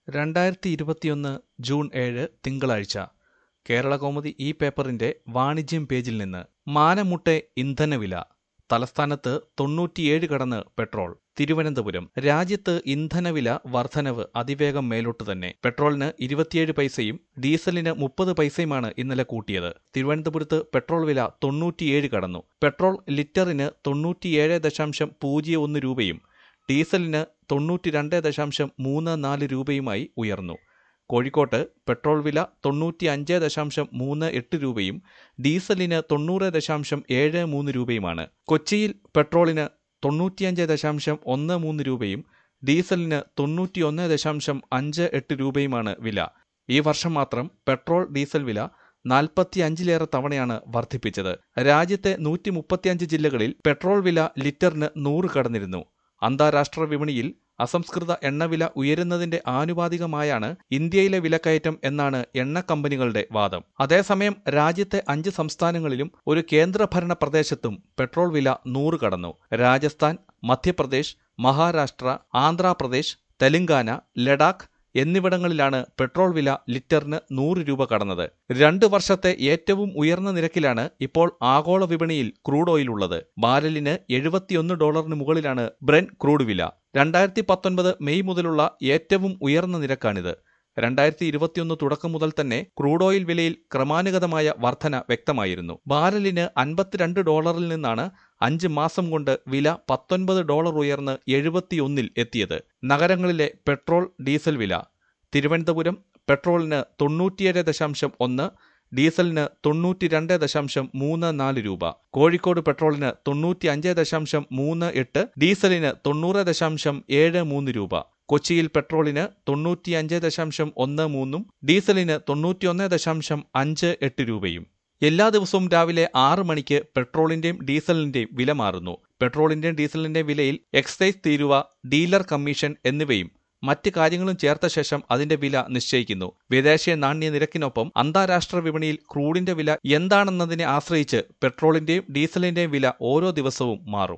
രണ്ടായിരത്തി ഇരുപത്തിയൊന്ന് ജൂൺ ഏഴ് തിങ്കളാഴ്ച കേരളകൗമുദി ഈ പേപ്പറിന്റെ വാണിജ്യം പേജിൽ നിന്ന് മാനമുട്ടെ ഇന്ധനവില തലസ്ഥാനത്ത് തൊണ്ണൂറ്റിയേഴ് കടന്ന് പെട്രോൾ തിരുവനന്തപുരം രാജ്യത്ത് ഇന്ധനവില വർധനവ് അതിവേഗം മേലോട്ട് തന്നെ പെട്രോളിന് ഇരുപത്തിയേഴ് പൈസയും ഡീസലിന് മുപ്പത് പൈസയുമാണ് ഇന്നലെ കൂട്ടിയത് തിരുവനന്തപുരത്ത് പെട്രോൾ വില തൊണ്ണൂറ്റിയേഴ് കടന്നു പെട്രോൾ ലിറ്ററിന് തൊണ്ണൂറ്റിയേഴ് ദശാംശം പൂജ്യം ഒന്ന് രൂപയും ഡീസലിന് തൊണ്ണൂറ്റി രണ്ട് ദശാംശം മൂന്ന് നാല് രൂപയുമായി ഉയർന്നു കോഴിക്കോട്ട് പെട്രോൾ വില തൊണ്ണൂറ്റി അഞ്ച് ദശാംശം മൂന്ന് എട്ട് രൂപയും ഡീസലിന് തൊണ്ണൂറ് ദശാംശം ഏഴ് മൂന്ന് രൂപയുമാണ് കൊച്ചിയിൽ പെട്രോളിന് തൊണ്ണൂറ്റിയഞ്ച് ദശാംശം ഒന്ന് മൂന്ന് രൂപയും ഡീസലിന് തൊണ്ണൂറ്റിയൊന്ന് ദശാംശം അഞ്ച് എട്ട് രൂപയുമാണ് വില ഈ വർഷം മാത്രം പെട്രോൾ ഡീസൽ വില നാൽപ്പത്തി അഞ്ചിലേറെ തവണയാണ് വർദ്ധിപ്പിച്ചത് രാജ്യത്തെ നൂറ്റി മുപ്പത്തിയഞ്ച് ജില്ലകളിൽ പെട്രോൾ വില ലിറ്ററിന് നൂറ് കടന്നിരുന്നു അന്താരാഷ്ട്ര വിപണിയിൽ അസംസ്കൃത എണ്ണവില ഉയരുന്നതിന്റെ ആനുപാതികമായാണ് ഇന്ത്യയിലെ വിലക്കയറ്റം എന്നാണ് എണ്ണ കമ്പനികളുടെ വാദം അതേസമയം രാജ്യത്തെ അഞ്ച് സംസ്ഥാനങ്ങളിലും ഒരു കേന്ദ്രഭരണ പ്രദേശത്തും പെട്രോൾ വില നൂറ് കടന്നു രാജസ്ഥാൻ മധ്യപ്രദേശ് മഹാരാഷ്ട്ര ആന്ധ്രാപ്രദേശ് തെലങ്കാന ലഡാക്ക് എന്നിവിടങ്ങളിലാണ് പെട്രോൾ വില ലിറ്ററിന് നൂറ് രൂപ കടന്നത് രണ്ട് വർഷത്തെ ഏറ്റവും ഉയർന്ന നിരക്കിലാണ് ഇപ്പോൾ ആഗോള വിപണിയിൽ ക്രൂഡ് ഓയിൽ ഉള്ളത് ബാരലിന് എഴുപത്തിയൊന്ന് ഡോളറിന് മുകളിലാണ് ബ്രെൻ ക്രൂഡ് വില രണ്ടായിരത്തി പത്തൊൻപത് മെയ് മുതലുള്ള ഏറ്റവും ഉയർന്ന നിരക്കാണിത് രണ്ടായിരത്തി ഇരുപത്തിയൊന്ന് തുടക്കം മുതൽ തന്നെ ക്രൂഡ് ഓയിൽ വിലയിൽ ക്രമാനുഗതമായ വർധന വ്യക്തമായിരുന്നു ബാരലിന് അൻപത്തിരണ്ട് ഡോളറിൽ നിന്നാണ് അഞ്ച് മാസം കൊണ്ട് വില പത്തൊൻപത് ഡോളർ ഉയർന്ന് എഴുപത്തിയൊന്നിൽ എത്തിയത് നഗരങ്ങളിലെ പെട്രോൾ ഡീസൽ വില തിരുവനന്തപുരം പെട്രോളിന് തൊണ്ണൂറ്റിയേഴ് ദശാംശം ഒന്ന് ഡീസലിന് തൊണ്ണൂറ്റി രണ്ട് ദശാംശം മൂന്ന് നാല് രൂപ കോഴിക്കോട് പെട്രോളിന് തൊണ്ണൂറ്റി അഞ്ച് ദശാംശം മൂന്ന് എട്ട് ഡീസലിന് തൊണ്ണൂറ് ദശാംശം ഏഴ് മൂന്ന് രൂപ കൊച്ചിയിൽ പെട്രോളിന് തൊണ്ണൂറ്റിയഞ്ച് ദശാംശം ഒന്ന് മൂന്നും ഡീസലിന് തൊണ്ണൂറ്റിയൊന്ന് ദശാംശം അഞ്ച് എട്ട് രൂപയും എല്ലാ ദിവസവും രാവിലെ ആറ് മണിക്ക് പെട്രോളിന്റെയും ഡീസലിന്റെയും വില മാറുന്നു പെട്രോളിന്റെയും ഡീസലിന്റെയും വിലയിൽ എക്സൈസ് തീരുവ ഡീലർ കമ്മീഷൻ എന്നിവയും മറ്റ് കാര്യങ്ങളും ചേർത്ത ശേഷം അതിന്റെ വില നിശ്ചയിക്കുന്നു വിദേശീയ നാണ്യ നിരക്കിനൊപ്പം അന്താരാഷ്ട്ര വിപണിയിൽ ക്രൂഡിന്റെ വില എന്താണെന്നതിനെ ആശ്രയിച്ച് പെട്രോളിന്റെയും ഡീസലിന്റെയും വില ഓരോ ദിവസവും മാറും